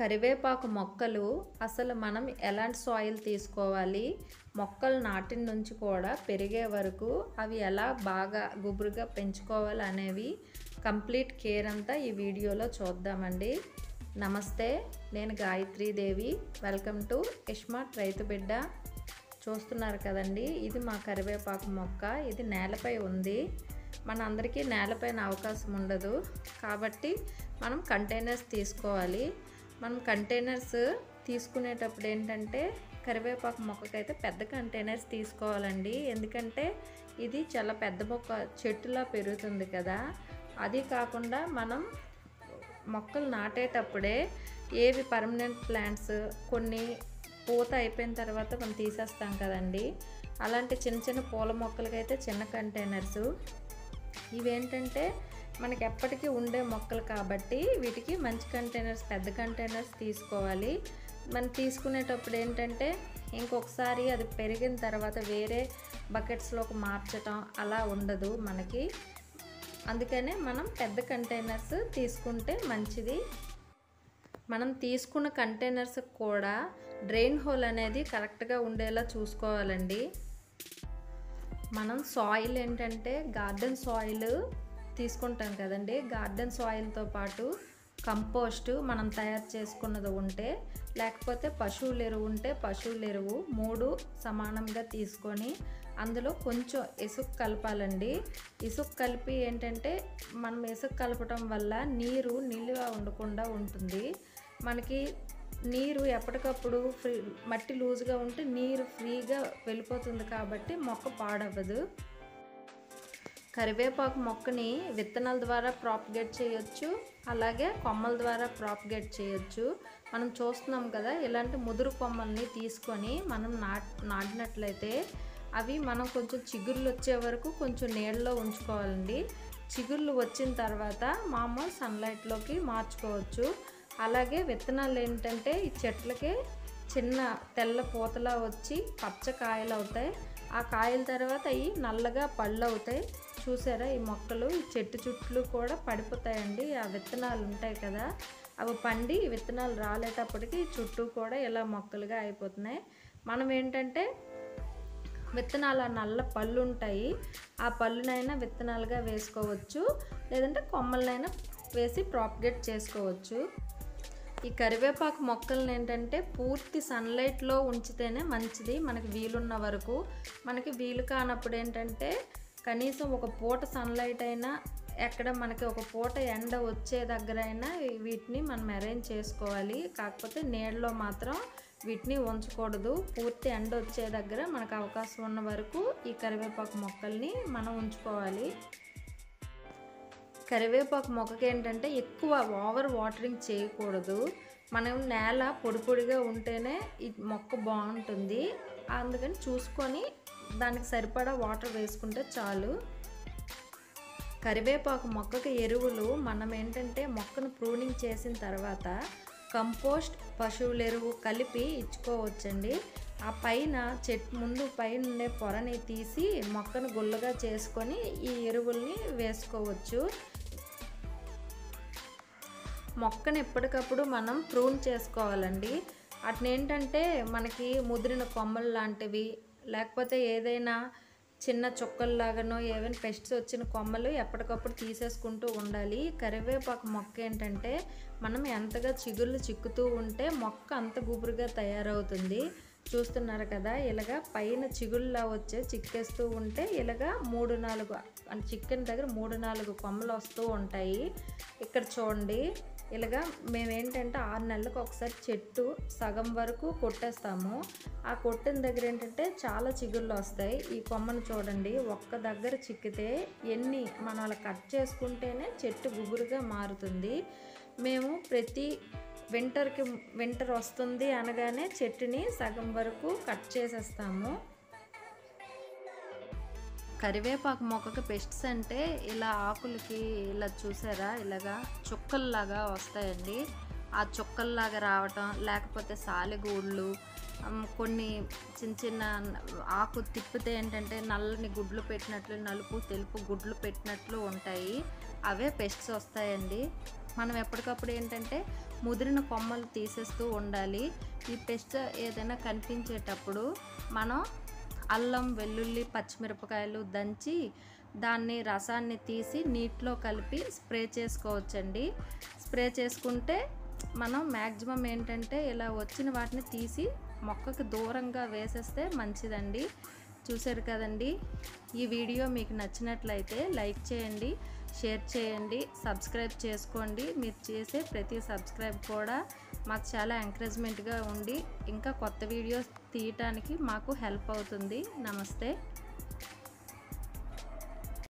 కరివేపాకు మొక్కలు అసలు మనం ఎలాంటి సాయిల్ తీసుకోవాలి మొక్కలు నాటిన నుంచి కూడా పెరిగే వరకు అవి ఎలా బాగా గుబురుగా పెంచుకోవాలి అనేవి కంప్లీట్ కేర్ అంతా ఈ వీడియోలో చూద్దామండి నమస్తే నేను గాయత్రీదేవి వెల్కమ్ టు ఇష్మార్ట్ రైతు బిడ్డ చూస్తున్నారు కదండి ఇది మా కరివేపాకు మొక్క ఇది నేలపై ఉంది మన అందరికీ నేలపైన అవకాశం ఉండదు కాబట్టి మనం కంటైనర్స్ తీసుకోవాలి మనం కంటైనర్స్ తీసుకునేటప్పుడు ఏంటంటే కరివేపాకు మొక్కకైతే పెద్ద కంటైనర్స్ తీసుకోవాలండి ఎందుకంటే ఇది చాలా పెద్ద మొక్క చెట్టులా పెరుగుతుంది కదా అది కాకుండా మనం మొక్కలు నాటేటప్పుడే ఏవి పర్మనెంట్ ప్లాంట్స్ కొన్ని పూత అయిపోయిన తర్వాత మనం తీసేస్తాం కదండి అలాంటి చిన్న చిన్న పూల మొక్కలకైతే చిన్న కంటైనర్స్ ఇవేంటంటే మనకి ఎప్పటికీ ఉండే మొక్కలు కాబట్టి వీటికి మంచి కంటైనర్స్ పెద్ద కంటైనర్స్ తీసుకోవాలి మనం తీసుకునేటప్పుడు ఏంటంటే ఇంకొకసారి అది పెరిగిన తర్వాత వేరే బకెట్స్లోకి మార్చటం అలా ఉండదు మనకి అందుకనే మనం పెద్ద కంటైనర్స్ తీసుకుంటే మంచిది మనం తీసుకున్న కంటైనర్స్ కూడా డ్రైన్ హోల్ అనేది కరెక్ట్గా ఉండేలా చూసుకోవాలండి మనం సాయిల్ ఏంటంటే గార్డెన్ సాయిల్ తీసుకుంటాం కదండి గార్డెన్ సాయిల్తో పాటు కంపోస్ట్ మనం తయారు చేసుకున్నది ఉంటే లేకపోతే పశువుల ఎరువు ఉంటే పశువుల ఎరువు మూడు సమానంగా తీసుకొని అందులో కొంచెం ఇసుక కలపాలండి ఇసుక కలిపి ఏంటంటే మనం ఇసుక కలపటం వల్ల నీరు నిలువ ఉండకుండా ఉంటుంది మనకి నీరు ఎప్పటికప్పుడు ఫ్రీ మట్టి లూజ్గా ఉంటే నీరు ఫ్రీగా వెళ్ళిపోతుంది కాబట్టి మొక్క పాడవ్వదు కరివేపాకు మొక్కని విత్తనాల ద్వారా ప్రాపగేట్ చేయొచ్చు అలాగే కొమ్మల ద్వారా ప్రాపగేట్ చేయొచ్చు మనం చూస్తున్నాం కదా ఇలాంటి ముదురు కొమ్మల్ని తీసుకొని మనం నాట్ నాటినట్లయితే అవి మనం కొంచెం చిగుర్లు వచ్చే వరకు కొంచెం నీళ్ళలో ఉంచుకోవాలండి చిగుర్లు వచ్చిన తర్వాత మామూలు సన్లైట్లోకి మార్చుకోవచ్చు అలాగే విత్తనాలు ఏంటంటే ఈ చెట్లకి చిన్న తెల్ల పూతలా వచ్చి పచ్చ కాయలు అవుతాయి ఆ కాయల తర్వాత అవి నల్లగా పళ్ళు అవుతాయి చూసారా ఈ మొక్కలు ఈ చెట్టు చుట్లు కూడా పడిపోతాయండి ఆ విత్తనాలు ఉంటాయి కదా అవి పండి విత్తనాలు రాలేటప్పటికి చుట్టూ కూడా ఇలా మొక్కలుగా అయిపోతున్నాయి మనం ఏంటంటే విత్తనాలు ఆ నల్ల పళ్ళు ఉంటాయి ఆ పళ్ళునైనా విత్తనాలుగా వేసుకోవచ్చు లేదంటే కొమ్మలనైనా వేసి ప్రాపగేట్ చేసుకోవచ్చు ఈ కరివేపాకు మొక్కలను ఏంటంటే పూర్తి సన్లైట్లో ఉంచితేనే మంచిది మనకి వీలున్న వరకు మనకి వీలు కానప్పుడు ఏంటంటే కనీసం ఒక పూట సన్లైట్ అయినా ఎక్కడ మనకి ఒక పూట ఎండ వచ్చే దగ్గర అయినా వీటిని మనం అరేంజ్ చేసుకోవాలి కాకపోతే నీళ్ళలో మాత్రం వీటిని ఉంచకూడదు పూర్తి ఎండ వచ్చే దగ్గర మనకు అవకాశం ఉన్న వరకు ఈ కరివేపాకు మొక్కల్ని మనం ఉంచుకోవాలి కరివేపాకు మొక్కకి ఏంటంటే ఎక్కువ ఓవర్ వాటరింగ్ చేయకూడదు మనం నేల పొడి పొడిగా ఉంటేనే ఈ మొక్క బాగుంటుంది అందుకని చూసుకొని దానికి సరిపడా వాటర్ వేసుకుంటే చాలు కరివేపాకు మొక్కకి ఎరువులు మనం ఏంటంటే మొక్కను ప్రూనింగ్ చేసిన తర్వాత కంపోస్ట్ పశువుల ఎరువు కలిపి ఇచ్చుకోవచ్చండి ఆ పైన చెట్టు ముందు పైన ఉండే పొరని తీసి మొక్కను గుల్లగా చేసుకొని ఈ ఎరువుల్ని వేసుకోవచ్చు మొక్కను ఎప్పటికప్పుడు మనం ప్రూన్ చేసుకోవాలండి అట్లా ఏంటంటే మనకి ముదిరిన కొమ్మలు లాంటివి లేకపోతే ఏదైనా చిన్న చుక్కల్లాగానో ఏవైనా పెస్ట్స్ వచ్చిన కొమ్మలు ఎప్పటికప్పుడు తీసేసుకుంటూ ఉండాలి కరివేపాకు మొక్క ఏంటంటే మనం ఎంతగా చిగుళ్ళు చిక్కుతూ ఉంటే మొక్క అంత గుబురుగా తయారవుతుంది చూస్తున్నారు కదా ఇలాగా పైన చిగుళ్ళ వచ్చే చిక్కేస్తూ ఉంటే ఇలాగా మూడు నాలుగు అంటే చికెన్ దగ్గర మూడు నాలుగు కొమ్మలు వస్తూ ఉంటాయి ఇక్కడ చూడండి ఇలాగా మేమేంటంటే ఆరు నెలలకు ఒకసారి చెట్టు సగం వరకు కొట్టేస్తాము ఆ కొట్టిన దగ్గర ఏంటంటే చాలా చిగుళ్ళు వస్తాయి ఈ కొమ్మను చూడండి ఒక్క దగ్గర చిక్కితే ఎన్ని మనం అలా కట్ చేసుకుంటేనే చెట్టు గుబురుగా మారుతుంది మేము ప్రతి వింటర్కి వింటర్ వస్తుంది అనగానే చెట్టుని సగం వరకు కట్ చేసేస్తాము కరివేపాకు మొక్కకి పెస్ట్స్ అంటే ఇలా ఆకులకి ఇలా చూసారా ఇలాగా చుక్కల్లాగా వస్తాయండి ఆ చుక్కల్లాగా రావటం లేకపోతే సాలెగూళ్ళు ఉమ్, కొన్ని చిన్న చిన్న ఆకు తిప్పితే ఏంటంటే నల్లని గుడ్లు పెట్టినట్లు నలుపు తెలుపు గుడ్లు పెట్టినట్లు ఉంటాయి అవే పెస్ట్స్ వస్తాయండి మనం ఎప్పటికప్పుడు ఏంటంటే ముదిరిన కొమ్మలు తీసేస్తూ ఉండాలి ఈ పెస్ట్ ఏదైనా కనిపించేటప్పుడు మనం అల్లం వెల్లుల్లి పచ్చిమిరపకాయలు దంచి దాన్ని రసాన్ని తీసి నీటిలో కలిపి స్ప్రే చేసుకోవచ్చండి స్ప్రే చేసుకుంటే మనం మ్యాక్సిమం ఏంటంటే ఇలా వచ్చిన వాటిని తీసి మొక్కకి దూరంగా వేసేస్తే మంచిదండి చూసారు కదండి ఈ వీడియో మీకు నచ్చినట్లయితే లైక్ చేయండి షేర్ చేయండి సబ్స్క్రైబ్ చేసుకోండి మీరు చేసే ప్రతి సబ్స్క్రైబ్ కూడా మాకు చాలా ఎంకరేజ్మెంట్గా ఉండి ఇంకా కొత్త వీడియోస్ తీయటానికి మాకు హెల్ప్ అవుతుంది నమస్తే